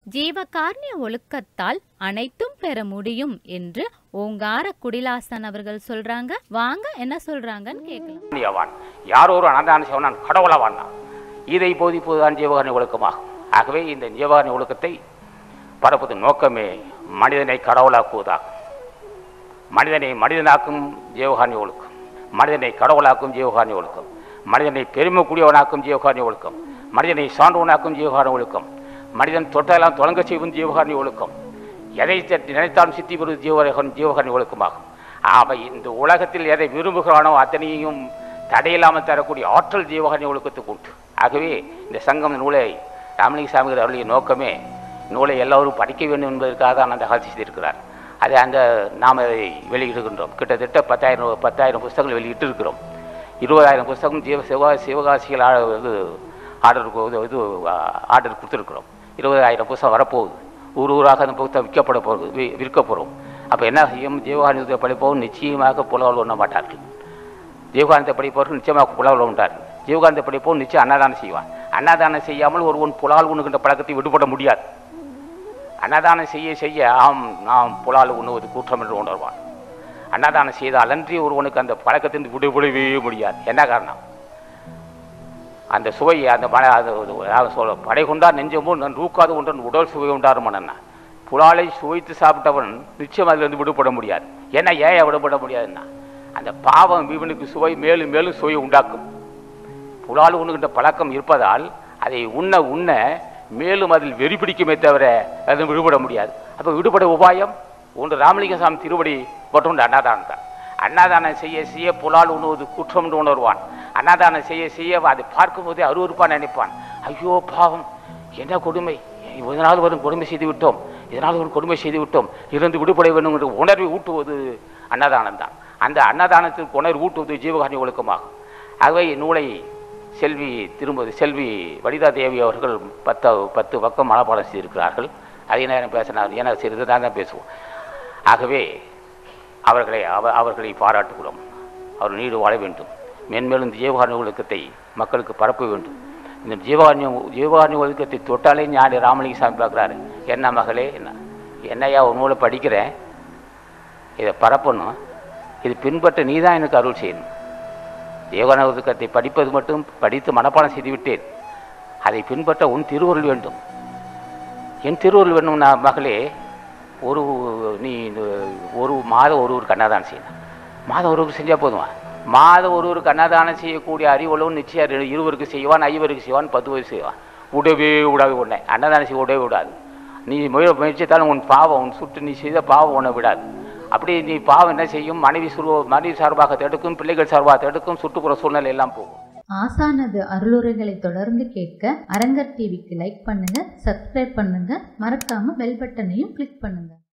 ஜீவகாருண்ய ஒழுக்கத்தால் அனைத்தும் பெற முடியும் என்று ஓங்கார குடிலாசன் அவர்கள் சொல்றாங்க வாங்க என்ன சொல்றாங்கன்னு கேட்கலாம் புண்ணியவான் யாரோ ஒரு அனந்தான சிவனான் கடவுளவான் இதை போதிப்பதுதான் ஜீவகாரணி ஒழுக்கமாகும் ஆகவே இந்த ஜீவகாரணி ஒழுக்கத்தை பரப்புவதன் நோக்கமே மனிதனை கடவுளாக்குவதாகும் மனிதனை மனிதனாக்கும் ஜீவகாரணி ஒழுக்கம் மனிதனை கடவுளாக்கும் ஜீவகாரணி ஒழுக்கம் மனிதனை பெருமைக்குரியவனாக்கும் ஜீவகாரணி ஒழுக்கம் மனிதனை சான்றவனாக்கும் ஜீவகாரணி ஒழுக்கம் மனிதன் தொட்டெல்லாம் தொடங்க செய்வும் ஜீவகாரணி ஒழுக்கம் எதை தட்டி நினைத்தாலும் சித்தி பெறுவது ஜீவகன் ஜீவகாரணி ஒழுக்கமாகும் அவை இந்த உலகத்தில் எதை விரும்புகிறானோ அத்தனையும் தடையில்லாமல் தரக்கூடிய ஆற்றல் ஜீவகாரணி ஒழுக்கத்துக்கு உண்டு ஆகவே இந்த சங்கம் நூலை ராமலிங்க சாமிகள் அருளிய நோக்கமே நூலை எல்லோரும் படிக்க வேண்டும் என்பதற்காக தான் அந்த காட்சி செய்திருக்கிறார் அதை அந்த நாம் அதை வெளியிடுகின்றோம் கிட்டத்தட்ட பத்தாயிரம் பத்தாயிரம் புஸ்தகங்கள் வெளியிட்டு இருக்கிறோம் இருபதாயிரம் புஸ்தகம் ஜீவ சிவகா சிவகாசிகள் ஆ- இது ஆர்டர் கு- இது இது ஆர்டர் கொடுத்துருக்குறோம் இருபதாயிரம் புஸ்தகம் வரப்போகுது ஊர் ஊராக அந்த புத்தகம் விற்கப்பட போகுது வி விற்க போகிறோம் அப்போ என்ன செய்யும் ஜீவகானந்தத்தை படிப்போம் நிச்சயமாக புலவல் உண்ண மாட்டார்கள் ஜீவகானந்தத்தை படிப்பவர்கள் நிச்சயமாக புலவல் உண்டார்கள் ஜீவகானந்தத்தை படிப்போம் நிச்சயம் அன்னதானம் செய்வான் அன்னதானம் செய்யாமல் ஒருவன் புலால் உண்ணுகின்ற பழக்கத்தை விடுபட முடியாது அன்னதானம் செய்ய செய்ய ஆம் நாம் புலால் உண்ணுவது குற்றம் என்று உணர்வான் அன்னதானம் செய்தால் அன்றி ஒருவனுக்கு அந்த பழக்கத்திலிருந்து விடுபடவே முடியாது என்ன காரணம் அந்த சுவை அந்த மன அது அது சொல்ல படை கொண்டார் நெஞ்சமும் நான் ரூக்காது ஒன்றன் உடல் சுவை உண்டார் மனன்னா புலாலை சுவைத்து சாப்பிட்டவன் நிச்சயம் அதிலிருந்து விடுபட முடியாது ஏன்னா ஏன் விடுபட முடியாதுன்னா அந்த பாவம் இவனுக்கு சுவை மேலும் மேலும் சுவை உண்டாக்கும் புலால் உண்ணுகின்ற பழக்கம் இருப்பதால் அதை உண்ண உண்ண மேலும் அதில் வெறி பிடிக்குமே தவிர அது விடுபட முடியாது அப்போ விடுபட உபாயம் ஒன்று ராமலிங்க சாமி திருவடி மற்றும் அன்னதானம் தான் அன்னதானம் செய்ய செய்ய புலால் உண்ணுவது குற்றம் என்று உணர்வான் அன்னதானம் செய்ய செய்ய அதை பார்க்கும்போதே அருவருப்பான் நினைப்பான் ஐயோ பாவம் என்ன கொடுமை இதனால் வரும் கொடுமை செய்து விட்டோம் இதனால் ஒரு கொடுமை செய்து விட்டோம் இருந்து விடுபட வேண்டும் என்ற உணர்வை ஊட்டுவது அன்னதானம் தான் அந்த அன்னதானத்திற்கு உணர்வு ஊட்டுவது ஜீவகாரணி ஒழுக்கமாகும் ஆகவே நூலை செல்வி திரும்ப செல்வி வனிதா தேவி அவர்கள் பத்து பத்து பக்கம் மனப்பாடம் செய்திருக்கிறார்கள் அதே நேரம் பேசினார் ஏன்னா சிறிது தான் தான் பேசுவோம் ஆகவே அவர்களை அவ அவர்களை பாராட்டுகிறோம் அவர் நீடு வாழ வேண்டும் மென்மேலும் இந்த ஜீவகாரணி ஒழுக்கத்தை மக்களுக்கு பரப்ப வேண்டும் இந்த ஜீவகாரணி ஜீவகாரணி ஒழுக்கத்தை தொட்டாலே ஞானி ராமலிங்க சாமி பார்க்குறாரு என்ன மகளே என்ன என்னையா ஒரு நூலை படிக்கிறேன் இதை பரப்பணும் இது பின்பற்ற நீ தான் எனக்கு அருள் செய்யணும் ஜீவகாரண ஒழுக்கத்தை படிப்பது மட்டும் படித்து மனப்பாடம் செய்து விட்டேன் அதை பின்பற்ற உன் திருவருள் வேண்டும் என் திருவருள் வேண்டும் நான் மகளே ஒரு நீ ஒரு மாதம் ஒரு ஒரு கண்ணாதானம் செய்யணும் மாதம் ஒரு ஒரு செஞ்சால் போதுமா மாதம் ஒரு ஒரு கண்ணாதானம் செய்யக்கூடிய அறிவுள்ளவன் நிச்சயம் இரு- இருவருக்கு செய்வான் ஐவருக்கு செய்வான் பத்து பேருக்கு செய்வான் விடவே விடாது உன்னை அன்னதானம் செய்ய விடவே விடாது நீ முய முயற்சித்தாலும் உன் பாவம் உன் சுட்டு நீ செய்த பாவம் உன்னை விடாது அப்படி நீ பாவம் என்ன செய்யும் மனைவி சுரு மனைவி சார்பாக தடுக்கும் பிள்ளைகள் சார்பாக தடுக்கும் சுற்றுப்புற சூழ்நிலை எல்லாம் போகும் ஆசானது அருளுரைகளை தொடர்ந்து கேட்க அரங்கர் டிவிக்கு லைக் பண்ணுங்க சப்ஸ்கிரைப் பண்ணுங்க மறக்காம பெல் பட்டனையும் கிளிக் பண்ணுங்க